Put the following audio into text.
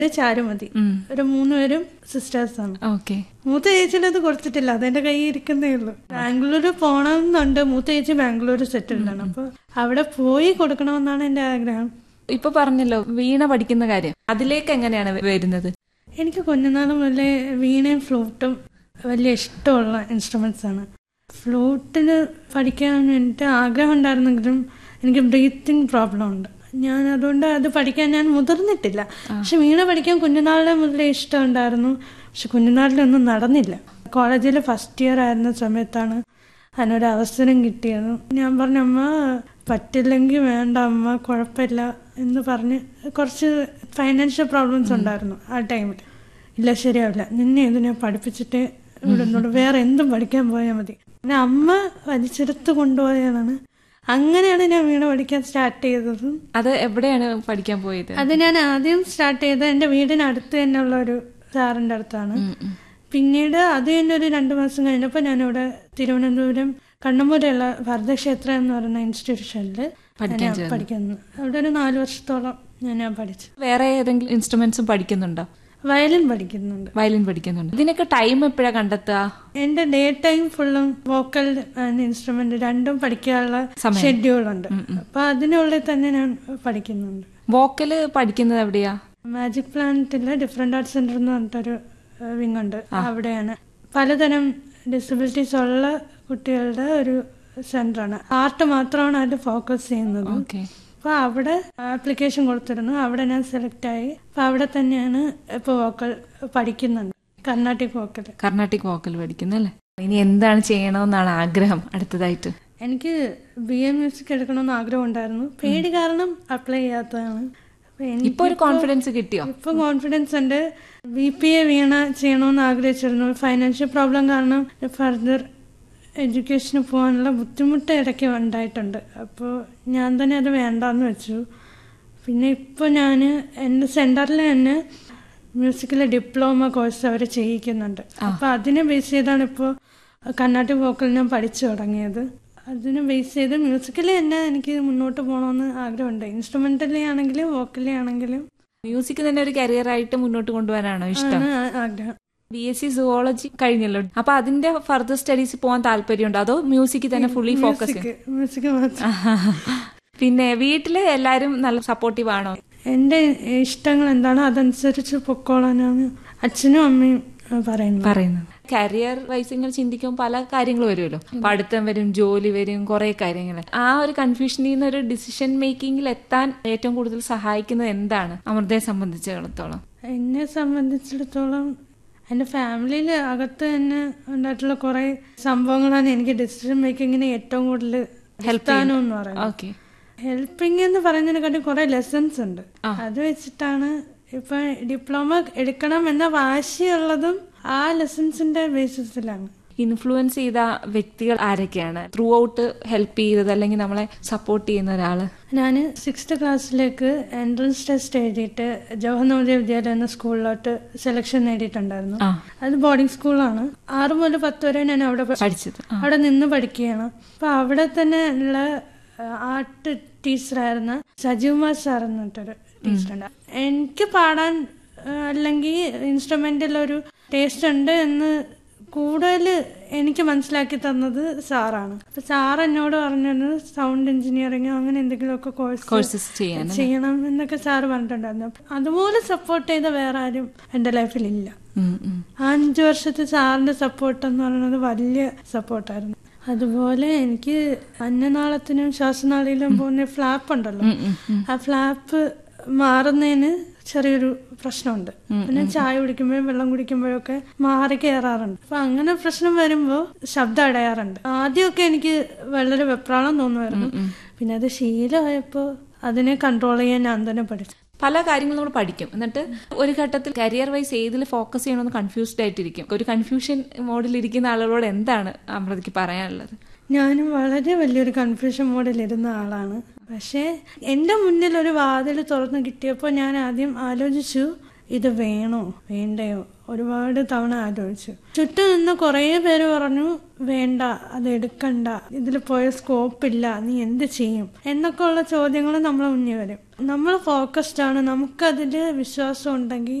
ഒരു ചാരുമതി ഒരു മൂന്നുപേരും സിസ്റ്റേഴ്സ് ആണ് ഓക്കെ മൂത്ത ചേച്ചിയുടെ അത് കൊടുത്തിട്ടില്ല അതെന്റെ കയ്യിൽ ഇരിക്കുന്നേ ഉള്ളൂ ബാംഗ്ലൂർ പോകണമെന്നുണ്ട് മൂത്ത ചേച്ചി ബാംഗ്ലൂർ സെറ്റിൽഡ് ആണ് അപ്പൊ അവിടെ പോയി കൊടുക്കണമെന്നാണ് എന്റെ ആഗ്രഹം ഇപ്പൊ പറഞ്ഞല്ലോ വീണ പഠിക്കുന്ന കാര്യം അതിലേക്ക് എങ്ങനെയാണ് വരുന്നത് എനിക്ക് കുഞ്ഞുനാൾ മുതലേ വീണയും ഫ്ലൂട്ടും വലിയ ഇഷ്ടമുള്ള ഇൻസ്ട്രുമെന്റ്സ് ആണ് ഫ്ലൂട്ടിന് പഠിക്കാൻ എനിക്ക് ആഗ്രഹം ഉണ്ടായിരുന്നെങ്കിലും എനിക്ക് ബ്രീത്തിങ് പ്രോബ്ലം ഉണ്ട് ഞാൻ അതുകൊണ്ട് അത് പഠിക്കാൻ ഞാൻ മുതിർന്നിട്ടില്ല പക്ഷെ വീണ പഠിക്കാൻ കുഞ്ഞുനാളിലെ മുതലേ ഇഷ്ടമുണ്ടായിരുന്നു പക്ഷെ കുഞ്ഞുനാളിലൊന്നും നടന്നില്ല കോളേജിൽ ഫസ്റ്റ് ഇയർ ആയിരുന്ന സമയത്താണ് അതിനൊരു അവസരം കിട്ടിയത് ഞാൻ പറഞ്ഞ അമ്മ പറ്റില്ലെങ്കിൽ വേണ്ട അമ്മ കുഴപ്പമില്ല എന്ന് പറഞ്ഞ് കുറച്ച് ഫൈനാൻഷ്യൽ പ്രോബ്ലംസ് ഉണ്ടായിരുന്നു ആ ടൈമിൽ ഇല്ല ശരിയാവില്ല നിന്നെ ഇത് ഞാൻ പഠിപ്പിച്ചിട്ട് വിടുന്നുള്ളൂ വേറെ എന്തും പഠിക്കാൻ പോയാൽ മതി പിന്നെ അമ്മ വലിച്ചെടുത്ത് കൊണ്ടുപോയതാണ് അങ്ങനെയാണ് ഞാൻ വീണ പഠിക്കാൻ സ്റ്റാർട്ട് ചെയ്തത് അത് എവിടെയാണ് പഠിക്കാൻ പോയത് അത് ഞാൻ ആദ്യം സ്റ്റാർട്ട് ചെയ്തത് എൻ്റെ വീടിനടുത്ത് തന്നെയുള്ള ഒരു സാറിൻ്റെ അടുത്താണ് പിന്നീട് അത് തന്നെ ഒരു രണ്ടു മാസം കഴിഞ്ഞപ്പോൾ ഞാനിവിടെ തിരുവനന്തപുരം കണ്ണമ്പൂരുള്ള ഭരതക്ഷേത്ര എന്ന് പറയുന്ന ഇൻസ്റ്റിറ്റ്യൂഷനിൽ പഠിക്കാൻ ഞാൻ പഠിക്കുന്നു അവിടെ ഒരു നാല് വർഷത്തോളം ഞാൻ ഞാൻ പഠിച്ചു വേറെ ഏതെങ്കിലും ഇൻസ്ട്രുമെന്റ്സും പഠിക്കുന്നുണ്ടോ വയലിൻ പഠിക്കുന്നുണ്ട് വയലിൻ പഠിക്കുന്നുണ്ട് ഇതിനൊക്കെ ടൈം എപ്പോഴാ കണ്ടെത്തുക എന്റെ ഡേ ടൈം ഫുള്ളും വോക്കൽ ആൻഡ് ഇൻസ്ട്രുമെന്റ് രണ്ടും പഠിക്കാനുള്ള ഷെഡ്യൂൾ ഉണ്ട് അപ്പൊ അതിനുള്ളിൽ തന്നെ ഞാൻ പഠിക്കുന്നുണ്ട് വോക്കല് പഠിക്കുന്നത് എവിടെയാ മാജിക് പ്ലാനറ്റില് ഡിഫറെന്റ് ആർട്ട് സെന്റർ എന്ന് പറഞ്ഞിട്ടൊരു വിങ് ഉണ്ട് അവിടെയാണ് പലതരം ഡിസബിലിറ്റീസ് ഉള്ള കുട്ടികളുടെ ഒരു സെന്ററാണ് ആർട്ട് മാത്രമാണ് അതിൽ ഫോക്കസ് ചെയ്യുന്നത് ഓക്കെ അപ്പൊ അവിടെ ആപ്ലിക്കേഷൻ കൊടുത്തിരുന്നു അവിടെ ഞാൻ സെലക്ട് ആയി അപ്പൊ അവിടെ തന്നെയാണ് ഇപ്പൊ വോക്കൽ പഠിക്കുന്നുണ്ട് കർണാട്ടിക് വോക്കൽ കർണാട്ടിക് വോക്കൽ പഠിക്കുന്നല്ലേ ഇനി എന്താണ് ചെയ്യണമെന്നാണ് ആഗ്രഹം അടുത്തതായിട്ട് എനിക്ക് ബി എ മ്യൂസിക് എടുക്കണമെന്ന് ആഗ്രഹം ഉണ്ടായിരുന്നു പേടി കാരണം അപ്ലൈ ചെയ്യാത്തതാണ് അപ്പൊ എനിക്ക് ഇപ്പൊ ഒരു കോൺഫിഡൻസ് കിട്ടിയോ ഇപ്പൊ കോൺഫിഡൻസ് ഉണ്ട് ബി പി എ വീണ ചെയ്യണമെന്ന് ആഗ്രഹിച്ചിരുന്നു ഫൈനാൻഷ്യൽ പ്രോബ്ലം കാരണം ഫർദർ എഡ്യൂക്കേഷന് പോകാനുള്ള ബുദ്ധിമുട്ട് ഇടയ്ക്ക് ഉണ്ടായിട്ടുണ്ട് അപ്പോൾ ഞാൻ തന്നെ അത് വേണ്ടാന്ന് വെച്ചു പിന്നെ ഇപ്പോൾ ഞാൻ എൻ്റെ സെൻറ്ററിൽ തന്നെ മ്യൂസിക്കിലെ ഡിപ്ലോമ കോഴ്സ് അവർ ചെയ്യിക്കുന്നുണ്ട് അപ്പോൾ അതിനെ ബേസ് ചെയ്താണ് ഇപ്പോൾ കർണാട്ടിക് വോക്കൽ ഞാൻ പഠിച്ചു തുടങ്ങിയത് അതിനെ ബേസ് ചെയ്ത് മ്യൂസിക്കലി തന്നെ എനിക്ക് മുന്നോട്ട് പോകണമെന്ന് ആഗ്രഹമുണ്ട് ഇൻസ്ട്രുമെന്റലി ആണെങ്കിലും വോക്കലി ആണെങ്കിലും മ്യൂസിക് തന്നെ ഒരു കരിയർ ആയിട്ട് മുന്നോട്ട് കൊണ്ടുപോകാനാണോ ഇഷ്ടം ആണ് ആ- ആഗ്രഹം ബി എസ് സി സുവോളജി കഴിഞ്ഞല്ലോ അപ്പൊ അതിന്റെ ഫർദർ സ്റ്റഡീസ് പോകാൻ താല്പര്യമുണ്ടോ അതോ മ്യൂസിക് തന്നെ ഫുള്ളി ഫോക്കസ് മ്യൂസിക് മ്യൂസിക് മാത്രം പിന്നെ വീട്ടില് എല്ലാരും നല്ല സപ്പോർട്ടീവ് ആണോ എന്റെ ഇഷ്ടങ്ങൾ എന്താണോ അതനുസരിച്ച് പൊക്കോളാനാണ് അച്ഛനും അമ്മയും ആ, പറയുന്നത് പറയുന്നത് കരിയർ വൈസ് ഇങ്ങനെ ചിന്തിക്കുമ്പോൾ പല കാര്യങ്ങൾ വരുമല്ലോ പഠിത്തം വരും ജോലി വരും കുറെ കാര്യങ്ങൾ ആ ഒരു കൺഫ്യൂഷനിൽ നിന്ന് ഒരു ഡിസിഷൻ മേക്കിങ്ങിൽ എത്താൻ ഏറ്റവും കൂടുതൽ സഹായിക്കുന്നത് എന്താണ് അമൃതയെ സംബന്ധിച്ചിടത്തോളം എന്നെ സംബന്ധിച്ചിടത്തോളം എൻ്റെ ഫാമിലിയിൽ അകത്ത് തന്നെ ഉണ്ടായിട്ടുള്ള കുറെ സംഭവങ്ങളാണ് എനിക്ക് ഡിസിഷൻ മേക്കിങ്ങിന് ഏറ്റവും കൂടുതൽ ഹെൽത്താനും എന്ന് പറയുന്നത് ഓക്കെ ഹെൽപ്പിംഗ് എന്ന് പറയുന്നതിനെക്കാട്ടി കുറെ ലെസൺസ് ഉണ്ട് അത് വെച്ചിട്ടാണ് ഇപ്പൊ ഡിപ്ലോമ എടുക്കണം എന്ന വാശിയുള്ളതും ആ ലെസൺസിന്റെ ബേസിസിലാണ് ഇൻഫ്ലുവൻസ് ചെയ്ത വ്യക്തികൾ ആരൊക്കെയാണ് ത്രൂ ഔട്ട് ഹെൽപ്പ് ചെയ്തത് അല്ലെങ്കിൽ നമ്മളെ സപ്പോർട്ട് ചെയ്യുന്ന ഒരാള് ഞാൻ സിക്സ്ത് ക്ലാസ്സിലേക്ക് എൻട്രൻസ് ടെസ്റ്റ് എഴുതിയിട്ട് ജവഹർ നവോദയ വിദ്യാലയ എന്ന സ്കൂളിലോട്ട് സെലക്ഷൻ നേടിയിട്ടുണ്ടായിരുന്നു ആ അത് ബോർഡിംഗ് സ്കൂളാണ് ആറ് മുതൽ പത്ത് വരെ ഞാൻ അവിടെ പ- പഠിച്ചത് ആ. അവിടെ നിന്ന് പഠിക്കുകയാണ് അപ്പൊ അവിടെ തന്നെ ഉള്ള ആർട്ട് ടീച്ചറായിരുന്ന സജീവ്മാർ സാർ എന്നിട്ടൊരു ടീച്ചറുണ്ട് എനിക്ക് പാടാൻ ആ, അല്ലെങ്കിൽ ഇൻസ്ട്രുമെന്റിൽ ഒരു ടേസ്റ്റ് ഉണ്ട് എന്ന് കൂടുതൽ എനിക്ക് മനസ്സിലാക്കി തന്നത് സാറാണ് അപ്പൊ സാർ എന്നോട് പറഞ്ഞത് സൗണ്ട് എഞ്ചിനീയറിംഗോ അങ്ങനെ എന്തെങ്കിലുമൊക്കെ കോഴ്സ് കോഴ്സസ് ചെയ്യാൻ ചെയ്യണം എന്നൊക്കെ സാറ് പറഞ്ഞിട്ടുണ്ടായിരുന്നു അപ്പൊ അതുപോലെ സപ്പോർട്ട് ചെയ്ത വേറെ ആരും എന്റെ ലൈഫിൽ ഇല്ല ഉം, ഉം. ആ അഞ്ചു വർഷത്തെ സാറിന്റെ സപ്പോർട്ട് എന്ന് പറയുന്നത് വലിയ സപ്പോർട്ടായിരുന്നു അതുപോലെ എനിക്ക് അന്നനാളത്തിനും ശ്വാസനാളിയിലും പോകുന്ന ഫ്ലാപ്പ് ഉണ്ടല്ലോ ഉം, ഉം, ഉം. ആ ഫ്ലാപ്പ് മാറുന്നതിന് ചെറിയൊരു പ്രശ്നമുണ്ട് പിന്നെ ചായ കുടിക്കുമ്പോഴും വെള്ളം കുടിക്കുമ്പോഴൊക്കെ മാറി കയറാറുണ്ട് അപ്പൊ അങ്ങനെ പ്രശ്നം വരുമ്പോൾ ശബ്ദം അടയാറുണ്ട് ആദ്യമൊക്കെ എനിക്ക് വളരെ വെപ്രാളം തോന്നുമായിരുന്നു പിന്നെ അത് ശീലമായപ്പോൾ അതിനെ കൺട്രോൾ ചെയ്യാൻ ഞാൻ തന്നെ പഠിച്ചു പല കാര്യങ്ങളും നമ്മൾ പഠിക്കും എന്നിട്ട് ഒരു ഘട്ടത്തിൽ കരിയർ വൈസ് ഏതിൽ ഫോക്കസ് ചെയ്യണമെന്ന് കൺഫ്യൂസ്ഡ് ആയിട്ടിരിക്കും ഒരു കൺഫ്യൂഷൻ മോഡിൽ ഇരിക്കുന്ന ആളുകളോട് എന്താണ് അമൃതയ്ക്ക് പറയാനുള്ളത് ഞാനും വളരെ വലിയൊരു കൺഫ്യൂഷൻ മോഡിൽ ഇരുന്ന ആളാണ് പക്ഷേ എൻ്റെ മുന്നിൽ ഒരു വാതിൽ തുറന്നു കിട്ടിയപ്പോൾ ഞാൻ ആദ്യം ആലോചിച്ചു ഇത് വേണോ വേണ്ടയോ ഒരുപാട് തവണ ആലോചിച്ചു ചുറ്റും നിന്ന് കുറേ പേര് പറഞ്ഞു വേണ്ട അത് എടുക്കണ്ട ഇതിൽ പോയ സ്കോപ്പ് ഇല്ല നീ എന്ത് ചെയ്യും എന്നൊക്കെ ഉള്ള ചോദ്യങ്ങൾ നമ്മളെ മുന്നിൽ വരും നമ്മൾ ഫോക്കസ്ഡ് ആണ് നമുക്കതിൽ വിശ്വാസം ഉണ്ടെങ്കിൽ